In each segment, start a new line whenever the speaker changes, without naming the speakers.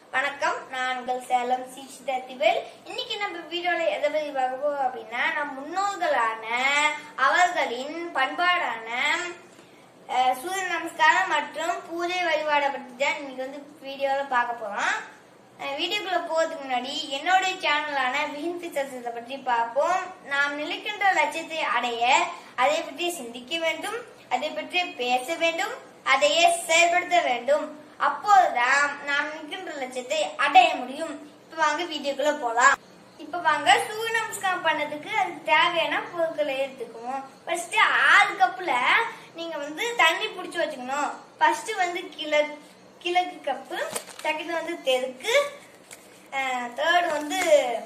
வணக்கம் நான் உங்கள் சேலம் சீஷிதா திவேல் இன்னைக்கு நம்ம வீடியோல எதை பத்தி பார்க்க போறோம் அப்படின்னா நம் முன்னோர்களான அவர்களின் பண்பாடான அஹ், சூரிய நமஸ்காரம் மற்றும் பூஜை வழிபாடை பற்றி தான் இன்னைக்கு வந்து வீடியோல பார்க்க போறோம் அஹ், வீடியோக்குள்ள போறதுக்கு முன்னாடி என்னுடைய சேனலான விஹிந்தி சத்தியத்தை பற்றி பார்ப்போம் நாம் நிலைக்கின்ற லட்சியத்தை அடைய அதை பற்றி சிந்திக்க வேண்டும் அதை பற்றி பேச வேண்டும் அதையே செயல்படுத்த வேண்டும் அப்போதுதான் நாம் நிற்கின்ற லட்சியத்தை அடைய முடியும் இப்ப வாங்க வீடியோக்குள்ள போலாம் இப்ப வாங்க சூரிய நமஸ்காரம் பண்ணதுக்கு அதுக்கு தேவையான பொருட்களை எடுத்துக்குவோம் ஃபர்ஸ்ட் ஆறு கப்புல நீங்க வந்து தண்ணி புடிச்சு வச்சுக்கணும் ஃபர்ஸ்ட் வந்து கிழக்கு கிழக்கு கப்பு செகண்ட் வந்து தெற்கு தேர்ட் வந்து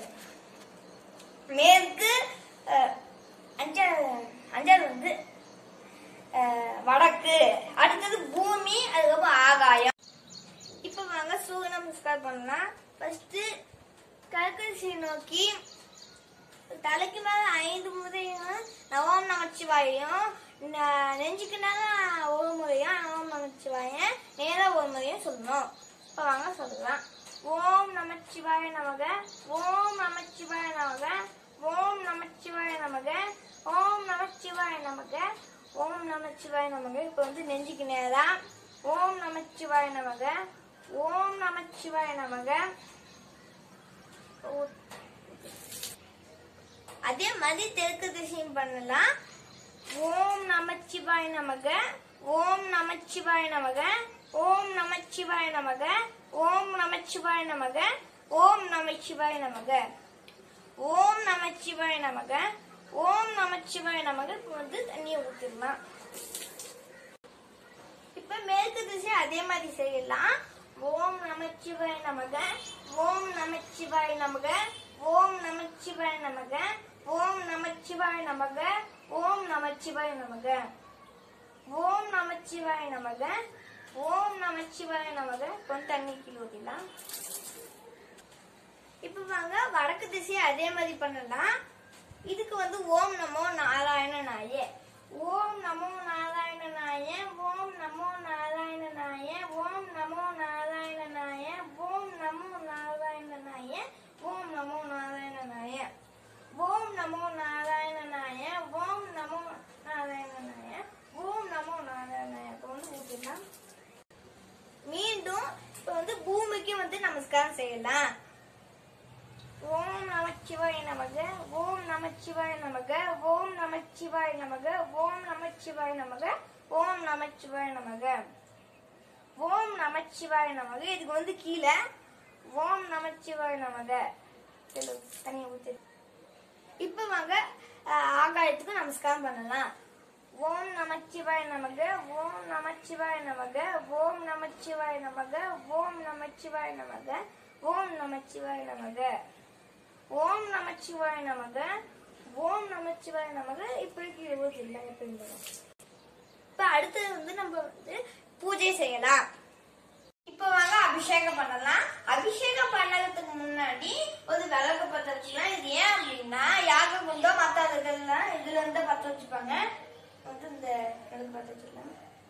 மேற்கு அஹ், அஞ்சாவது அஞ்சாவது வந்து அஹ், வடக்கு அடுத்தது பூமி அதுக்கப்புறம் ஆகாயம் இப்ப வாங்க சூரிய நமஸ்காரம் பண்ணலாம் ஃபர்ஸ்ட் கிழக்கு திசையை நோக்கி தலைக்கு மேல ஐந்து முறையும் நவம் நமச்சிவாயும் ந- நெஞ்சுக்கு மேல ஒரு முறையும் நவம் நமச்சிவாயன் நேரா ஒரு முறையும் சொல்லணும் இப்ப வாங்க சொல்லலாம் ஓம் நமச்சிவாய நமக ஓம் நமச்சிவாய நமக ஓம் நமச்சிவாய நமக ஓம் நமச்சிவாய நமக ஓம் நமச்சிவாய நமக இப்ப வந்து நெஞ்சுக்கு நேரா ஓம் நமச்சிவாய நமக ஓம் நமச்சிவாய நமக ஓ- அதே மாதிரி தெற்கு திசையும் பண்ணலாம் ஓம் நமச்சிவாய நமக ஓம் நமச்சிவாய நமக ஓம் நமச்சிவாய நமக ஓம் நமச்சிவாய நமக ஓம் நமச்சிவாய நமக ஓம் நமச்சிவாய நமக ஓம் நமச்சிவாய நமக இப்ப வந்து தண்ணியை ஊத்திடலாம் இப்ப மேற்கு திசை அதே மாதிரி செய்யலாம் ஓம் நமச்சிவாய நமக ஓம் நமச்சிவாய நமக ஓம் நமச்சிவாய நமக ஓம் நமச்சிவாய நமக ஓம் நமச்சிவாய நமக ஓம் நமச்சிவாய நமக ஓம் நமச்சிவாய நமக கொஞ்சம் தண்ணி கீழே ஊத்திடலாம் இப்ப வாங்க வடக்கு திசை அதே மாதிரி பண்ணலாம் இதுக்கு வந்து ஓம் நமோ நாராயண நாய ஓம் நமோ நாராயண நாய ஓம் நமோ நாராயண நாய ஓம் நமோ நாராயண நாய ஓம் நமோ நாராயண நாய ஓம் நமோ நாராயண நாய ஓம் நமோ நாராயண நாய ஓம் நமோ நாராயண நாய ஓம் நமோ நாராயண நாய இப்ப வந்து ஊத்திடலாம் மீண்டும் இப்ப வந்து பூமிக்கு வந்து நமஸ்காரம் செய்யலாம் ஓம் நமச்சிவாய நமக ஓம் நமச்சிவாய நமக ஓம் நமச்சிவாய நமக ஓம் நமச்சிவாய நமக ஓம் நமச்சிவாய நமக ஓம் நமச்சிவாய நமக இதுக்கு வந்து கீழே ஓம் நமச்சிவாய நமக சொல்லு, தனியா ஊத்து இப்ப வாங்க அஹ், ஆகாயத்துக்கு நமஸ்காரம் பண்ணலாம் ஓம் நமச்சிவாய நமக ஓம் நமச்சிவாய நமக ஓம் நமச்சிவாய நமக ஓம் நமச்சிவாய நமக ஓம் நமச்சிவாய நமக ஓம் நமச்சிவாய நமக ஓம் நமச்சிவாய நமக இப்படிக்கு இருபது இல்லை எப்படின்னு வரும். இப்ப அடுத்தது வந்து நம்ம வந்து பூஜை செய்யலாம் இப்ப வாங்க அபிஷேகம் பண்ணலாம் அபிஷேகம் பண்ணதுக்கு முன்னாடி ஒரு விளக்கு பத்த வச்சுக்கலாம் இது ஏன் அப்படின்னா யாக குண்டம் மத்த அதுக்கெல்லாம் இதுல இருந்து பத்த வச்சுப்பாங்க வந்து இந்த விளக்கு பத்த வச்சுக்கலாம்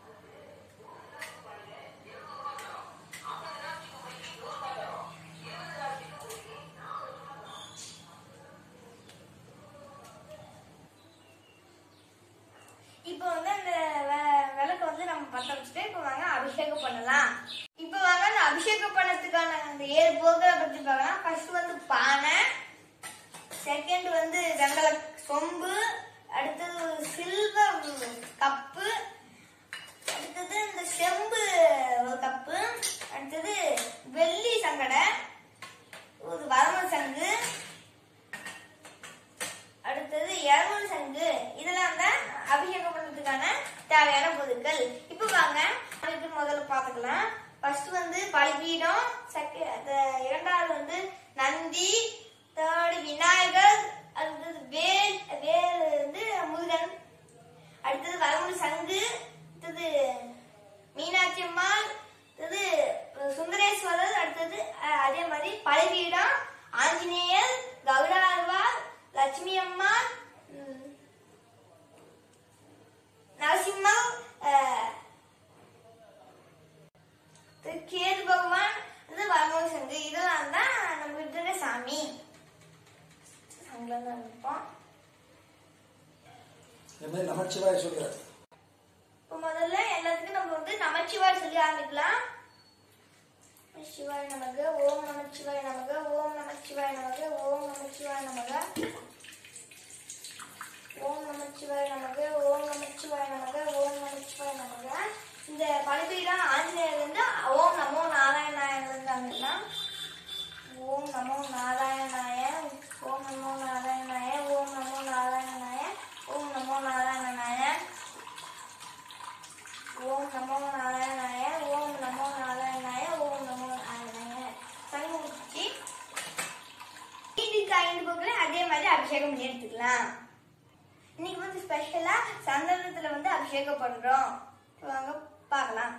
இப்போ வந்து அந்த வெ- விளக்கு வந்து நம்ம பத்த வச்சுட்டு இப்போ வாங்க அபிஷேகம் பண்ணலாம் இப்போ வாங்க அந்த அபிஷேகம் பண்ணதுக்கான அந்த ஏழு பொருட்களை பத்தி பார்க்கலாம் ஃபர்ஸ்ட் வந்து பானை செகண்ட் வந்து வெங்கல சொம்பு அடுத்தது சில்வர் கப்பு அடுத்தது இந்த செம்பு ஒரு கப்பு அடுத்தது வெள்ளி சங்கடை ஒரு வரம சங்கு அடுத்தது இரநூறு சங்கு இதெல்லாம் தான் அபிஷேகம் பண்றதுக்கான தேவையான பொருட்கள் இப்ப வாங்க அதுக்கு முதல்ல பாத்துக்கலாம் ஃபர்ஸ்ட் வந்து பலிபீடம் செக- the- இரண்டாவது வந்து நந்தி தேர்டு விநாயகர் அடுத்தது வேல் வேல் வந்து முருகன் அடுத்தது வரமுடி சங்கு அடுத்தது மீனாட்சி அம்மாள் அடுத்தது சுந்தரேஸ்வரர் அடுத்தது அஹ், அதே மாதிரி பலிபீடம் ஆஞ்சநேயர் கௌடாழ்வார் லட்சுமி அம்மா ம், நரசிம்மா அஹ், திரு கேது பகவான் வந்து வரமோடி சங்கு இங்கிருந்து ஆரம்பிப்போம்
இந்த மாதிரி நமச்சிவாய சொல்கிறார்
இப்போ முதல்ல எல்லாத்துக்கும் நம்ம வந்து நமச்சிவாய் சொல்லி ஆரம்பிக்கலாம் சிவாய் நமக்கு ஓம் நமச்சிவாய் நமக்கு ஓம் நமச்சிவாய் நமக்கு ஓம் நமச்சிவாய் நமக்கு ஓம் நமச்சிவாய் நமக்கு ஓம் நமச்சிவாய் நமக்கு ஓம் நமச்சிவாய் நமக்கு இந்த பணிபீடம் ஆஞ்சநேயர் வந்து ஓம் நமோ நாராயணாயில இருந்தாங்கன்னா ஓம் நமோ நாராயணாய ஓம் நமோ நாராயணாய ஓம் நமோ நாராயணாய ஓம் நமோ நாராயணாய ஓம் நமோ நாராயணாய ஓம் நமோ நாராயணாய ஓம் நமோ நாராயணாய சண்முகி இதுக்கு ஐந்து பொருட்களை அதே மாதிரி அபிஷேகம் பண்ணி எடுத்துக்கலாம் இன்னைக்கு வந்து ஸ்பெஷலா சந்தனத்துல வந்து அபிஷேகம் பண்றோம் வாங்க பார்க்கலாம்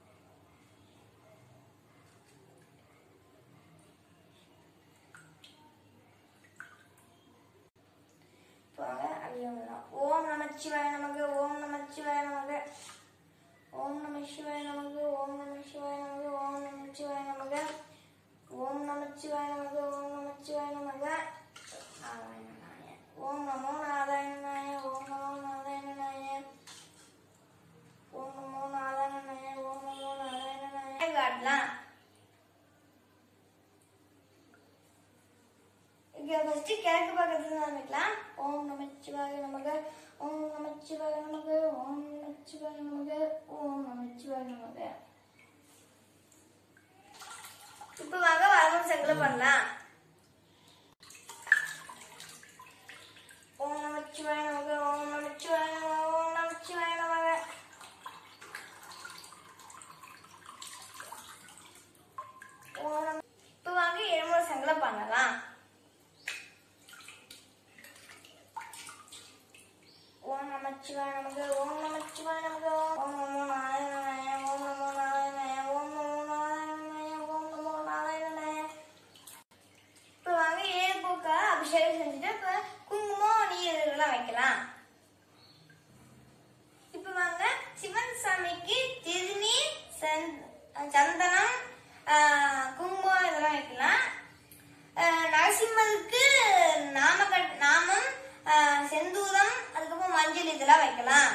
வாங்க அபிஷேகம் பண்ணலாம் ஓம் நமச்சிவாய நமக்கு ஓம் நமச்சிவாய நமக்கு ஓம் நம சிவாய நமக்கு ஓம் நம சிவாய நமக்கு ஓம் நம சிவாய நமக்கு ஓம் நம சிவாய நமக்கு ஓம் நம சிவாய நமக்கு நாராயணனாய ஓம் நமோ நாராயணனாய ஓம் நமோ நாராயணனாய ஓம் நமோ நாராயணனாய ஓம் நமோ நாராயணனாய காட்டலாம் இங்க ஃபர்ஸ்ட் கிழக்கு பக்கத்துல ஆரம்பிக்கலாம் ஓம் நமச்சிவாய நமக ஓம் நமச்சிவாய நமக ஓம் நமச்சிவாய நமக ஓம் நமச்சிவாய நமக இப்ப வாங்க வரமன் சங்கல பண்ணலாம் ஓம் நமச்சிவாய நமக ஓம் நமச்சிவாய நமக ஓம் நமச்சிவாய நமக ஓம் நம- இப்ப வாங்க எழுமுறை சங்கல பண்ணலாம் ஓம் நமச்சிவாய நமக ஓம் நமச்சிவாய நமக ஓம் நமோ நாராயணாய ஓம் நமோ நாராயணாய ஓம் நமோ நாராயணாய ஓம் நமோ நாராயணாய இப்போ வாங்க ஏழு பூக்கா அபிஷேகம் செஞ்சுட்டு இப்போ குங்குமம் நீர் இதெல்லாம் வைக்கலாம் இப்போ வாங்க சிவன் சாமிக்கு திருநீர் சந்- சந்தனம் ஆஹ், குங்குமம் இதெல்லாம் வைக்கலாம் ஆஹ், நரசிம்மருக்கு நாம கட்- நாமம் ஆஹ், செந்தூரம் அதுக்கப்புறம் மஞ்சள் இதெல்லாம் வைக்கலாம்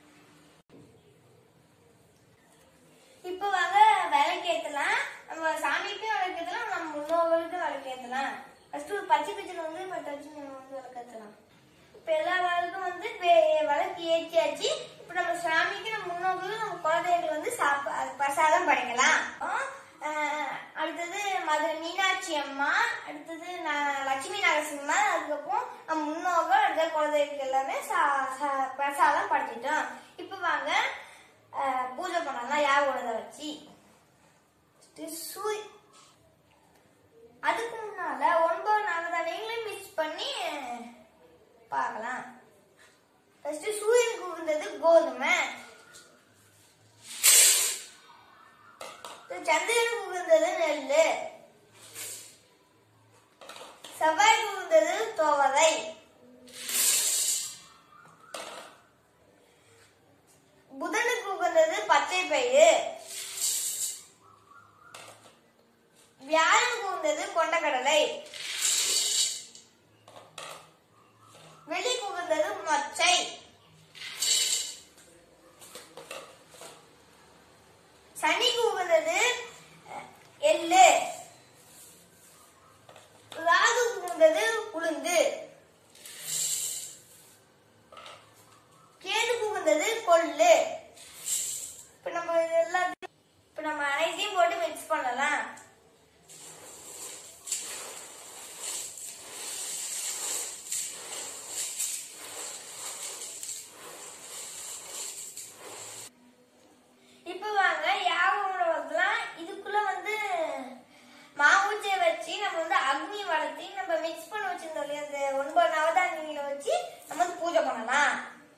இப்போ வாங்க விளக்கேத்தலாம் நம்ம சாமிக்கு விளக்கேத்தலாம் நம்ம முன்னோர்களுக்கு விளக்கேத்தலாம் ஃபர்ஸ்ட் ஒரு பச்சை பிச்சை வந்து பட்ட வச்சு நம்ம வந்து விளக்கேத்தலாம் இப்போ எல்லா விளக்கும் வந்து வே- விளக்கு ஏற்றியாச்சு இப்போ நம்ம சாமிக்கு நம்ம முன்னோர்களுக்கு நம்ம குழந்தைகள் வந்து சாப்பா அது பிரசாதம் படைக்கலாம் ஆஹ் அடுத்தது மதுரை மீனாட்சி அம்மா அடுத்தது ந- லட்சுமி நரசிம்மர் அதுக்கப்புறம் நம்ம முன்னோர்கள் அடுத்த குழந்தைகளுக்கு எல்லாமே சா- சா- பிரசாதம் படைச்சிட்டோம் இப்போ வாங்க ஆஹ் பூஜை பண்ணலாம் யார் உலக வச்சு First சூ- அதுக்கு முன்னால ஒன்பது நவதானியங்களையும் மிக்ஸ் பண்ணி பார்க்கலாம் ஃபர்ஸ்ட் சூரியனுக்கு உகந்தது கோதுமை சந்திரனுக்கு உகந்தது நெல்லு செவ்வாய்க்கு உகந்தது துவரை புதனுக்கு உகந்தது பச்சை பயிறு வியாழனுக்கு உகந்தது கொண்டக்கடலை வெள்ளிக்கு உகந்தது மொச்சை சனிக்கு உகந்தது அஹ், எள்ளு ராகுக்கு உகந்தது உளுந்து கேதுக்கு உகந்தது கொள்ளு இப்ப நம்ம இது எல்லாத்தையும் இப்ப நம்ம அனைத்தையும் போட்டு மிக்ஸ் பண்ணலாம் இப்ப வாங்க யாகம் உணவுக்குலாம் இதுக்குள்ள வந்து மாவுச்சை வச்சு நம்ம வந்து அக்னி வளர்த்தி நம்ம மிக்ஸ் பண்ணி வச்சிருந்தோம் இல்லையா அந்த ஒன்பது நவதானியங்களை வச்சு நம்ம வந்து பூஜை பண்ணலாம்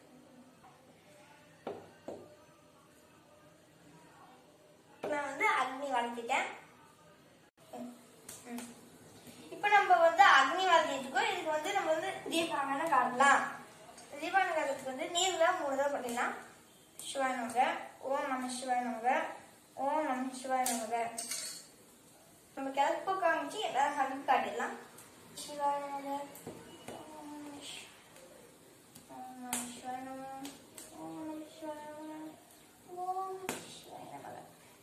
நான் வந்து அக்னி வளர்த்திட்டேன் ம், ம். இப்ப நம்ம வந்து அக்னி வளர்த்திட்டு இருக்கோம் இதுக்கு வந்து நம்ம வந்து தீபாவளி காட்டலாம் தீபாவளி காலத்துக்கு வந்து நீர்ல மூணு தடவை பண்ணிடலாம் சிவாய நமக ஓம் நம சிவாய நமக ஓம் நம சிவாய நமக நம்ம கிழக்கு பக்கம் காமிச்சு எல்லாரும் ஹக்கு காட்டிடலாம் சிவாய நமக நம சிவாய நம ஓம் நம சிவாய நம ஓம் நம சிவாய நம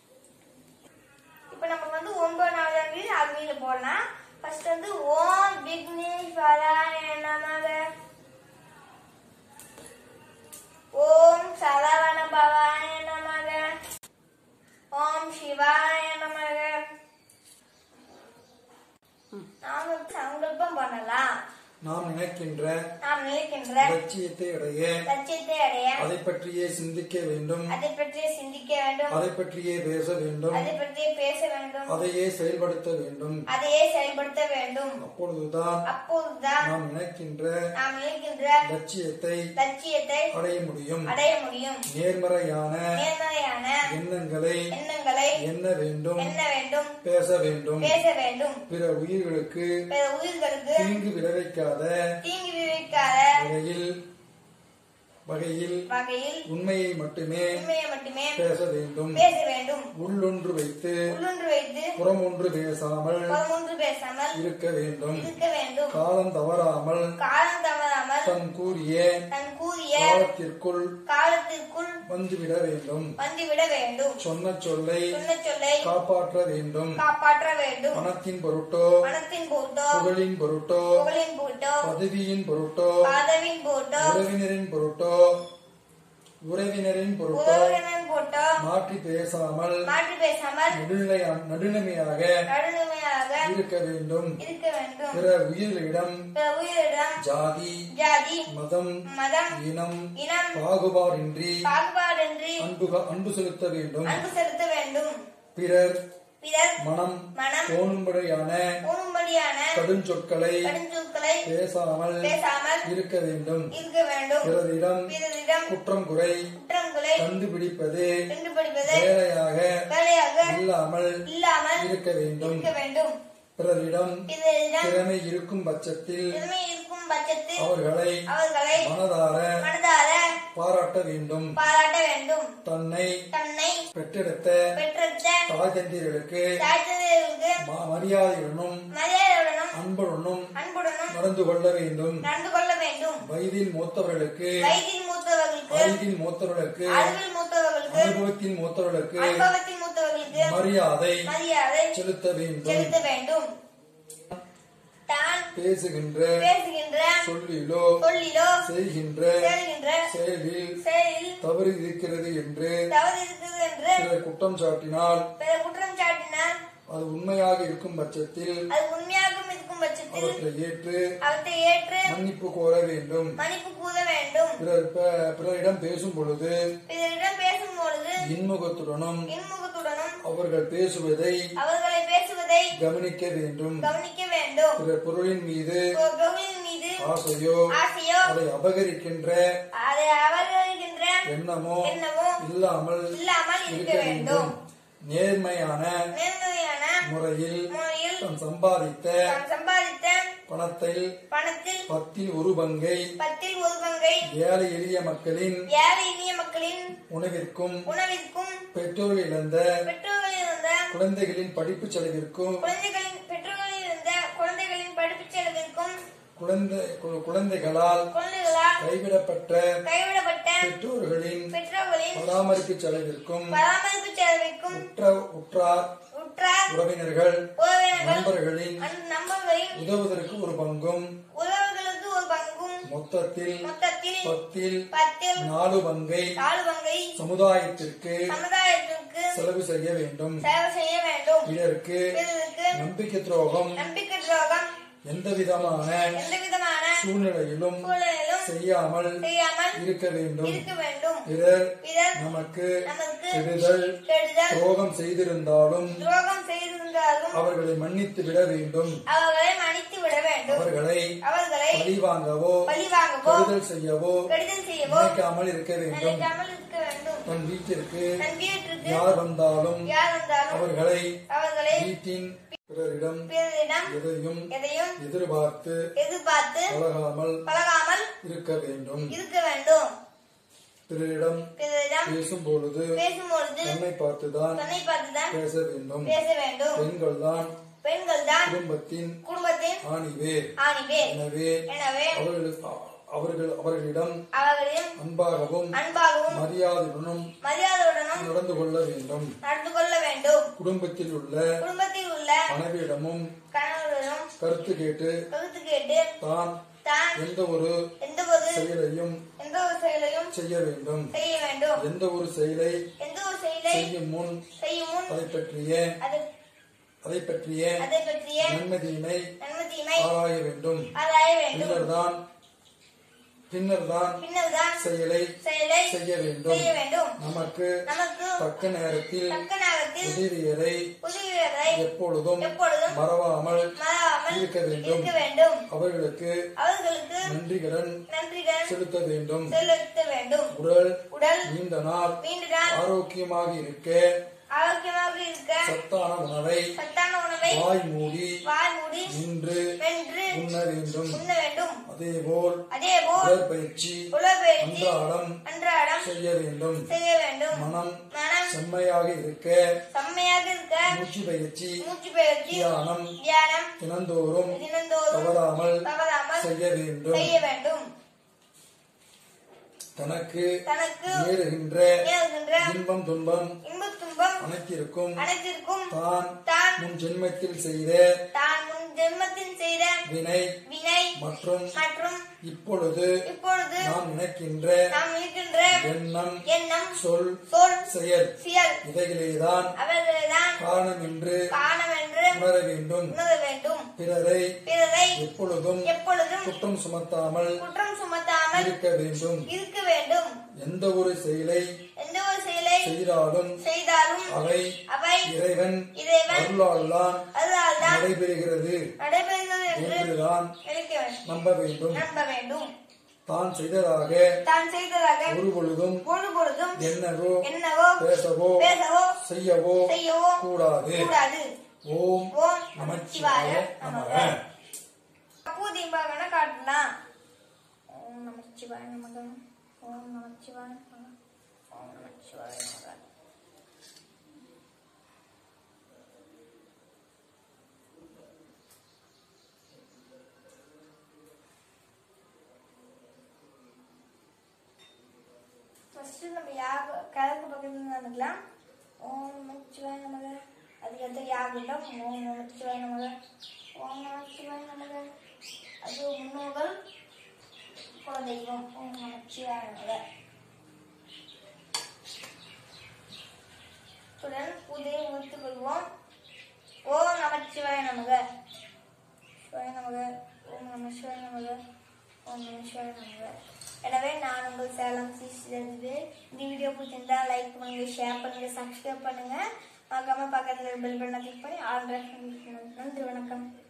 இப்போ நம்ம வந்து ஒன்பதாவது அக்னியில போடலாம் ஃபர்ஸ்ட் வந்து ஓம் விக்னேஸ்வராய நமக ஓம் சரவண பவாய நமக ஓம் சிவாய நமக நாம சங்கல்பம் பண்ணலாம்
நாம் நினைக்கின்ற
நாம் நினைக்கின்ற
லட்சியத்தை அடைய
லட்சியத்தை அடைய
அதை பற்றியே சிந்திக்க வேண்டும்
அதை பற்றி சிந்திக்க வேண்டும்
அதை பற்றியே பேச வேண்டும்
அதை பற்றி பேச வேண்டும்
அதையே செயல்படுத்த வேண்டும்
அதையே செயல்படுத்த வேண்டும்
அப்பொழுதுதான்
அப்போதுதான்
நாம் நினைக்கின்ற
நாம் நினைக்கின்ற
லட்சியத்தை
லட்சியத்தை
அடைய முடியும்
அடைய முடியும்
நேர்மறையான
நேர்மறையான
எண்ணங்களை
எண்ணங்களை
எண்ண வேண்டும்
எண்ண வேண்டும்
பேச வேண்டும்
பேச வேண்டும்
பிற உயிர்களுக்கு
பிற உயிர்களுக்கு
தீங்கு விளைவிக்காத
தீங்கு விளைவிக்காத
வகையில் வகையில்
வகையில்
உண்மையை மட்டுமே
உண்மையை மட்டுமே
பேச வேண்டும்
பேச வேண்டும்
உள்ளொன்று வைத்து
உள்ளொன்று வைத்து
புறம் ஒன்று பேசாமல்
புறமொன்று பேசாமல்
இருக்க வேண்டும்
இருக்க வேண்டும்
காலம் தவறாமல்
காலம் தவறாமல்
தன் கூறிய
தன் கூறிய
காலத்திற்குள்
காலத்திற்குள்
வந்துவிட வேண்டும்
வந்துவிட வேண்டும்
சொன்ன சொல்லை
சொன்ன சொல்லை
காப்பாற்ற வேண்டும்
காப்பாற்ற வேண்டும்
பணத்தின் பொருட்டோ
பணத்தின் போட்டோ
புகழின் பொருட்டோ
புகழின் போட்டோ
பதவியின் பொருட்டோ
பதவியின் போட்டோ
உறவினரின் பொருட்டோ உறவினரின் பொருட்டோ
உறவினரின் போட்டோ
மாற்றி பேசாமல்
மாற்றி பேசாமல்
நடுநிலை நடுநிலைமையாக
நடுநிலையாக
இருக்க வேண்டும்
இருக்க வேண்டும்
பிற உயிர்களிடம்
பிற உயிரிடம்
ஜாதி
ஜாதி
மதம்
மதம்
இனம்
இனம்
பாகுபாடின்றி
பாகுபாடின்றி
அன்பு அன்பு செலுத்த வேண்டும்
அன்பு செலுத்த வேண்டும்
பிறர்
பிறர்
மனம்
மனம்
தோணும்படியான
கூறும்படியான
கடுஞ்சொற்களை
கடுஞ்சொற்களை
பேசாமல்
பேசாமல்
இருக்க வேண்டும்
இருக்க வேண்டும்
பிறரிடம்
பிறரிடம்
குற்றம் குறை
குற்றங்களை
கண்டுபிடிப்பது
கண்டுபிடிப்பது
வேலையாக
வேலையாக
இல்லாமல்
இல்லாமல்
இருக்க வேண்டும்
இருக்க வேண்டும்
பிறரிடம்
பிறரிடம்
திறமை இருக்கும் பட்சத்தில்
திறமை இருக்கும் பட்சத்தில்
அவர்களை
அவர்களை
மனதார
மனதார
பாராட்ட வேண்டும்
பாராட்ட வேண்டும்
தன்னை
தன்னை
பெற்றெடுத்த
பெற்றெடுத்த
தாய் தந்தையர்களுக்கு
தாய்த்தந்தையர்களுக்கு
ம- மரியாதையுடனும்
மரியாதையுடனும்
அன்புடனும்
அன்புடனும்
நடந்து கொள்ள வேண்டும்
நடந்து கொள்ள வேண்டும்
வயதில் மூத்தவர்களுக்கு
வயதில் மூத்தவர்களுக்கு
அறிவில் மூத்தவர்களுக்கு
அறிவில் மூத்தவர்களுக்கு
அனுபவத்தில் மூத்தவர்களுக்கு
அனுபவத்தில் மூத்தவர்களுக்கு
மரியாதை
மரியாதை
செலுத்த வேண்டும்
செலுத்த வேண்டும் தான்
பேசுகின்ற
பேசுகின்ற
சொல்லிலோ
சொல்லிலோ
செய்கின்ற
செய்கின்ற
செயலில்
செயலில்
தவறு இருக்கிறது என்று
தவறு இருக்குது என்று
சிலர் குற்றம் சாட்டினால்
பிற குற்றம் சாட்டினால்
அது உண்மையாக இருக்கும் பட்சத்தில்
அது உண்மையாகவும் இருக்கும் பட்சத்தில்
அவற்றை ஏற்று
அவற்றை ஏற்று
மன்னிப்பு கோர வேண்டும்
மன்னிப்பு கூற வேண்டும்
பிறர் ப- பிறரிடம் பேசும் பொழுது
பிறரிடம் பேசும்பொழுது
இன்முகத்துடனும்
இன்முகத்துடனும்
அவர்கள் பேசுவதை
அவர்களை பேசுவதை
கவனிக்க வேண்டும்
கவனிக்க வேண்டும்
பிறர் பொருளின் மீது
ஒரு பொருளின் மீது
ஆசையோ
ஆசையோ
அதை அபகரிக்கின்ற
அதை அவர்களுகின்ற
எண்ணமோ
எண்ணமோ
இல்லாமல்
இல்லாமல் இருக்க வேண்டும்
நேர்மையான
நேர்மையான
முறையில்
முறையில்
தான் சம்பாதித்த
தாம் சம்பாதித்த
பணத்தில்
பணத்தில்
பத்தில் ஒரு பங்கை
பத்தில் ஒரு பங்கை
ஏழை எளிய மக்களின்
ஏழை எளிய மக்களின்
உணவிற்கும்
உணவிற்கும்
பெற்றோர் இழந்த
பெற்றோர்களில் இருந்த
குழந்தைகளின் படிப்பு செலவிற்கும்
குழந்தைகளின் பெற்றோர்களில் இருந்த குழந்தைகளின் படிப்புச் செலவிற்கும்
குழந்தை கு- குழந்தைகளால்
குழந்தைகளால்
கைவிடப்பட்ட
கைவிடப்பட்ட
பெற்றோர்களின்
பெற்றோர்களின்
பராமரிப்பு செலவிற்கும்
பராமரிப்பு செலவிற்கும்
உற்ற உற்றார்
உற்றார்
உறவினர்கள்
உறவினர்கள்
நண்பர்களின்
அந்த நம்பர்களின்
உதவுவதற்கு ஒரு பங்கும்
உறவுகளுக்கு ஒரு பங்கும்
மொத்தத்தில்
மொத்தத்தில்
பத்தில்
பத்தில்
நாலு பங்கை
நாலு பங்கை
சமுதாயத்திற்கு
சமுதாயத்திற்கு
செலவு செய்ய வேண்டும்
சேவை செய்ய வேண்டும்
இதற்கு
பிறருக்கு
நம்பிக்கை துரோகம்
நம்பிக்கை துரோகம்
எந்த விதமான
எந்த விதமான
சூழ்நிலையிலும்
சூழலிலும்
செய்யாமல்
செய்யாமல்
இருக்க வேண்டும்
இருக்க வேண்டும்
பிறர்
பிறர்
நமக்கு
நமக்கு
கெடுதல்
கெடுதல்
துரோகம் செய்திருந்தாலும்
துரோகம் செய்திருந்தாலும்
அவர்களை மன்னித்து விட வேண்டும்
அவர்களை மன்னித்து விட வேண்டும்
அவர்களை
அவர்களை
பழிவாங்கவோ
பழிவாங்கவோ
கெடுதல் செய்யவோ
கடிதம் செய்யவோ
நினைக்காமல் இருக்க வேண்டும்
நினைக்காமல் இருக்க வேண்டும்
தன் வீட்டிற்கு
தன் வீட்டிற்கு
யார் வந்தாலும்
யார் வந்தாலும்
அவர்களை
அவர்களை
வீட்டின் பிறரிடம்
பிறரிடம்
எதையும்
எதையும்
எதிர்பார்த்து
எதிர்பார்த்து
பழகாமல்
பழகாமல்
இருக்க வேண்டும்
இருக்க வேண்டும்
பிறரிடம்
பிறரிடம்
பேசும் பொழுது
பேசும்பொழுது
தன்னை பார்த்துதான்
தன்னை பார்த்துதான்
பேச வேண்டும்
பேச வேண்டும்
பெண்கள் தான்
பெண்கள் தான்
குடும்பத்தின்
குடும்பத்தின்
ஆணிவேர்
ஆணிவேர்
எனவே
எனவே
அவர்களுக்கு அவர்கள் அவர்களிடம்
அவர்களையும்
அன்பாகவும்
அன்பாகவும்
மரியாதையுடனும்
மரியாதையுடனும்
நடந்து கொள்ள வேண்டும்
நடந்து கொள்ள வேண்டும்
குடும்பத்தில் உள்ள
குடும்பத்தில் உள்ள
மனைவியிடமும்
கணவருடனும்
கருத்து கேட்டு
கருத்து கேட்டு
தான்
தான்
எந்த ஒரு
எந்த ஒரு
செயலையும்
எந்த ஒரு செயலையும்
செய்ய வேண்டும்
செய்ய வேண்டும்
எந்த ஒரு செயலை
எந்த ஒரு செயலை
செய்யும் முன்
செய்யும் முன்
அதை பற்றிய
அது
அதை பற்றிய
அதை பற்றிய
நன்மதியினை
நன்மை தீமை
ஆராய வேண்டும்
ஆராய வேண்டும்
பின்னர்தான் பின்னர்தான்
பின்னர்தான்
செயலை
செயலை
செய்ய வேண்டும்
செய்ய வேண்டும்
நமக்கு
நமக்கு
தக்க நேரத்தில்
தக்க நேரத்தில்
உதவியரை
உதவியதை
எப்பொழுதும்
எப்பொழுதும்
மறவாமல்
மறவாமல்
இருக்க வேண்டும்
இருக்க வேண்டும்
அவர்களுக்கு
அவர்களுக்கு
நன்றிகடன்
நன்றிகள்
செலுத்த வேண்டும்
செலுத்த வேண்டும்
உடல்
உடல்
நீண்ட நாள்
மீண்டு நாள்
ஆரோக்கியமாக இருக்க
ஆரோக்கியமாக இருக்க
சத்தான உணவை
சத்தான உணவை
வாய் மூடி
வாய் மூடி
நின்று
வென்று
உண்ண வேண்டும்
உண்ண வேண்டும்
அதேபோல்
அதே போல்
உடற்பயிற்சி
உடற்பயிற்சி
அன்றாடம்
அன்றாடம்
செய்ய வேண்டும்
செய்ய வேண்டும்
மனம்
மனம்
செம்மையாக இருக்க
செம்மையாக இருக்க
மூச்சு பயிற்சி
மூச்சு பயிற்சி
தியானம்
தியானம்
தினந்தோறும்
தினந்தோறும்
தவறாமல்
தவறாமல்
செய்ய வேண்டும்
செய்ய வேண்டும்
தனக்கு
தனக்கு
ஏறுகின்ற
ஏறுகின்ற
இன்பம் துன்பம்
இன்பத் துன்பம்
அனைத்திற்கும்
அனைத்திற்கும்
தான்
தான்
முன் ஜென்மத்தில் செய்த
தான் முன் ஜென்மத்தில் செய்த
வினை
வினை
மற்றும்
மற்றும்
இப்பொழுது
இப்பொழுது
நாம் நினைக்கின்ற
நாம் இருக்கின்ற
எண்ணம்
எண்ணம்
சொல்
சொல்
செயல்
செயல்
இவைகளேதான்
அவர்களைதான்
காரணம் என்று
காணம் என்று
உணர வேண்டும்
உணர வேண்டும்
பிறரை
பிறரை
எப்பொழுதும்
எப்பொழுதும்
குற்றம் சுமத்தாமல்
குற்றம் சுமத்தாமல்
இருக்க வேண்டும்
இருக்க வேண்டும்
எந்த ஒரு செயலை
எந்த ஒரு செயலை
செய்தாலும்
செய்தாலும்
அவை
அவை
இறைவன்
இறைவன்
அருளால்தான்
அதனால்தான்
நடைபெறுகிறது
நடைபெறுகிறது என்று
என்றுதான்
நினைக்க வேண்டும்
நம்ப வேண்டும்
நம்ப வேண்டும்
தான் செய்ததாக
தான் செய்ததாக
ஒரு பொழுதும்
ஒரு பொழுதும்
என்னவோ
என்னவோ
பேசவோ
பேசவோ
செய்யவோ
செய்யவோ
கூடாது
கூடாது
ஓம்
ஓம்
நமச்சிவாய நமக
பூ தீபம் வேணா காட்டலாம் ஓம் நமச்சிவாய நமக ஓம் நமச்சிவாய நமக ஓம் நமச்சிவாய நமக ஃபர்ஸ்ட் நம்ம யாக கிழக்கு பக்கத்துல நடக்கலாம் ஓம் நமச்சிவாய நமக அதுக்கடுத்து யாகுண்டம் ஓம் நமச்சிவாய நமக ஓம் நமச்சிவாய நமக அது முன்னோர்கள் குலதெய்வம் ஓம் நமச்சிவாய நமக இத்துடன் பூஜையை முடித்துக் கொள்வோம் ஓம் நமச்சிவாய நமக சிவாய நமக ஓம் நம சிவாய நமக ஓம் நம சிவாய நமக எனவே நான் உங்கள் சேலம் சிஸ்டர் இந்த வீடியோ பிடிச்சிருந்தா லைக் பண்ணுங்க ஷேர் பண்ணுங்க சப்ஸ்கிரைப் பண்ணுங்க மறக்காம பக்கத்தில் பெல் பட்டனை கிளிக் பண்ணி ஆல் நன்றி வணக்கம்